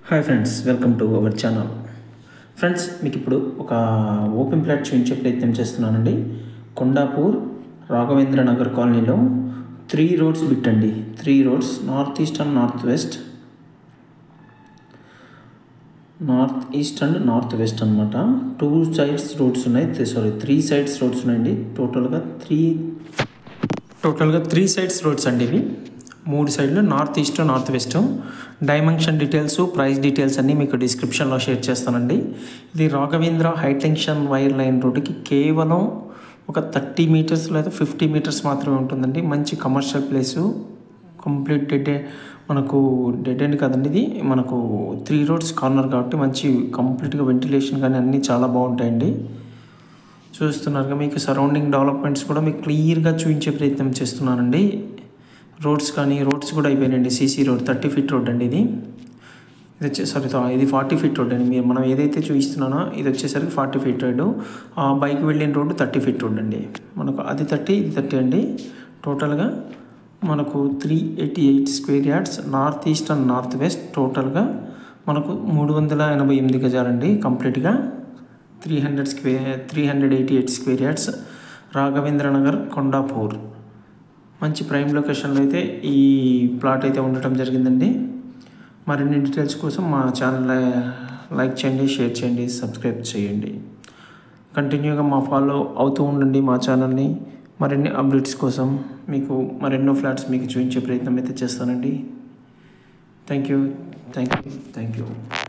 hi friends welcome to our channel friends మీకు ఇప్పుడు ఒక ఓపెన్ ప్లాట్ చూపించే ప్రయత్నం చేస్తున్నానండి కొండాపూర్ రాఘవేంద్ర నగర్ కాలనీలో త్రీ రోడ్స్ బిట్టండి three roads north east and north west north east and north west అనమాట టూ సైడ్స్ రోడ్స్ ఉన్నాయి సారీ త్రీ సైడ్స్ రోడ్స్ ఉన్నాయండి టోటల్గా త్రీ టోటల్గా త్రీ సైడ్స్ రోడ్స్ అండి ఇవి మూడు సైడ్లు north east north west dimension details price details అన్నీ మీకు డిస్క్రిప్షన్లో షేర్ చేస్తానండి ఇది Raghavendra high tension wire line రోడ్డుకి కేవలం ఒక థర్టీ మీటర్స్ లేదా ఫిఫ్టీ మీటర్స్ మాత్రమే ఉంటుందండి మంచి కమర్షియల్ ప్లేసు కంప్లీట్ డెడ్ మనకు డెడ్ ఎండ్ కదండి ఇది మనకు త్రీ రోడ్స్ కార్నర్ కాబట్టి మంచి కంప్లీట్గా వెంటిలేషన్ కానీ అన్నీ చాలా బాగుంటాయండి చూస్తున్నారుగా మీకు సరౌండింగ్ డెవలప్మెంట్స్ కూడా మీకు క్లియర్గా చూపించే ప్రయత్నం చేస్తున్నానండి రోడ్స్ కానీ రోడ్స్ కూడా అయిపోయినాయండి CC road thirty feet road అండి ఇది ఇది వచ్చే సారీ ఇది ఫార్టీ ఫీట్ రోడ్ అండి మీరు మనం ఏదైతే చూపిస్తున్నానో ఇది వచ్చేసరికి ఫార్టీ ఫీట్ రోడ్ ఆ బైక్ వెళ్ళిన రోడ్డు థర్టీ ఫీట్ రోడ్ అండి మనకు అది థర్టీ ఇది థర్టీ అండి టోటల్గా మనకు three eighty eight square yards north east and north west టోటల్గా మనకు మూడు వందల ఎనభై ఎనిమిది గజాలండి కంప్లీట్గా three hundred square three hundred eighty eight square yards Raghavendra Nagar Kondapur మంచి ప్రైమ్ లొకేషన్లో అయితే ఈ ప్లాట్ అయితే ఉండటం జరిగిందండి మరిన్ని డీటెయిల్స్ కోసం మా ఛానల్ లైక్ చేయండి షేర్ చేయండి సబ్స్క్రైబ్ చేయండి కంటిన్యూగా మా ఫాలో అవుతూ ఉండండి మా ఛానల్ని మరిన్ని అప్డేట్స్ కోసం మీకు మరెన్నో ఫ్లాట్స్ మీకు చూపించే ప్రయత్నం అయితే చేస్తానండి thank you thank you thank you